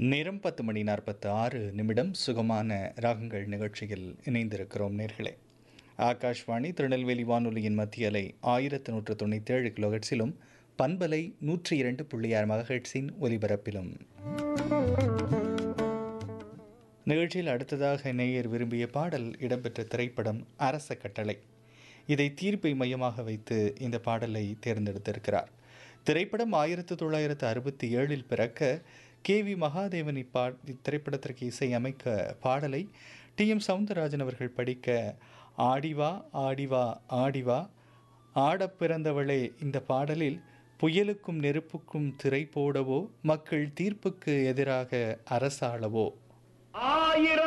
நேரம் பத்து மணி நாற்பத்து ஆறு நிமிடம் சுகமான ராகங்கள் நிகழ்ச்சியில் இணைந்திருக்கிறோம் நேர்களே ஆகாஷ்வாணி திருநெல்வேலி வானொலியின் மத்திய அலை ஆயிரத்து நூற்று தொண்ணூற்றி ஏழு கிலோஹெட்ஸிலும் பண்பலை நூற்றி இரண்டு புள்ளி ஆறு மகஹெட்ஸின் ஒலிபரப்பிலும் நிகழ்ச்சியில் அடுத்ததாக நேயர் விரும்பிய பாடல் இடம்பெற்ற திரைப்படம் அரச கட்டளை இதை தீர்ப்பை மையமாக வைத்து இந்த பாடலை தேர்ந்தெடுத்திருக்கிறார் திரைப்படம் ஆயிரத்து தொள்ளாயிரத்து அறுபத்தி ஏழில் பிறக்க கே வி மகாதேவன் இப்பா இத்திரைப்படத்திற்கு இசையமைக்க பாடலை டி எம் சவுந்தரராஜன் அவர்கள் படிக்க ஆடிவா ஆடிவா ஆடிவா ஆடப் பிறந்தவளே இந்த பாடலில் புயலுக்கும் நெருப்புக்கும் திரை போடவோ மக்கள் தீர்ப்புக்கு எதிராக அரசாளவோ ஆயிரம்